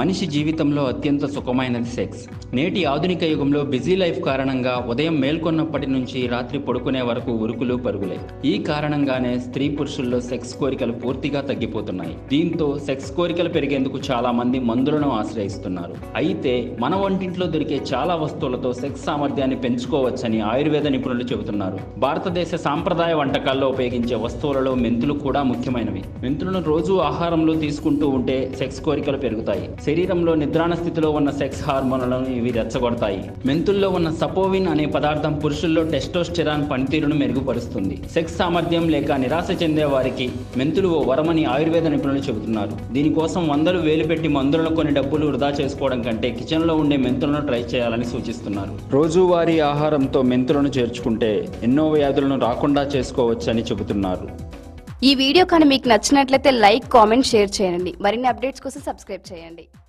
మనిషి జీవితంలో అత్యంత సుఖమైనది సెక్స్ నేటి ఆధునిక యుగంలో బిజీ లైఫ్ కారణంగా ఉదయం మేల్కొన్నప్పటి నుంచి రాత్రి పడుకునే వరకు ఉరుకులు పరుగులే ఈ కారణంగానే స్త్రీ పురుషుల్లో సెక్స్ కోరికలు పూర్తిగా తగ్గిపోతున్నాయి దీంతో సెక్స్ కోరికలు పెరిగేందుకు చాలా మంది మందులను ఆశ్రయిస్తున్నారు అయితే మన వంటింట్లో దొరికే చాలా వస్తువులతో సెక్స్ సామర్థ్యాన్ని పెంచుకోవచ్చని ఆయుర్వేద నిపుణులు చెబుతున్నారు భారతదేశ సాంప్రదాయ వంటకాల్లో ఉపయోగించే వస్తువులలో మెంతులు కూడా ముఖ్యమైనవి మెంతులను రోజు ఆహారంలో తీసుకుంటూ ఉంటే సెక్స్ కోరికలు పెరుగుతాయి శరీరంలో నిద్రాణ స్థితిలో ఉన్న సెక్స్ హార్మోన్లను ఇవి రెచ్చగొడతాయి మెంతుల్లో ఉన్న సపోవిన్ అనే పదార్థం పురుషుల్లో టెస్టోస్టెరాన్ పనితీరును మెరుగుపరుస్తుంది సెక్స్ సామర్థ్యం లేక నిరాశ చెందే వారికి మెంతులు ఓ వరమని ఆయుర్వేద నిపుణులు చెబుతున్నారు దీనికోసం వందలు వేలు పెట్టి మందులను కొన్ని డబ్బులు వృధా చేసుకోవడం కంటే కిచెన్లో ఉండే మెంతులను ట్రై చేయాలని సూచిస్తున్నారు రోజువారీ ఆహారంతో మెంతులను చేర్చుకుంటే ఎన్నో వ్యాధులను రాకుండా చేసుకోవచ్చని చెబుతున్నారు ఈ వీడియో కానీ మీకు నచ్చినట్లయితే లైక్ కామెంట్ షేర్ చేయండి మరిన్ని అప్డేట్స్ కోసం సబ్స్క్రైబ్ చేయండి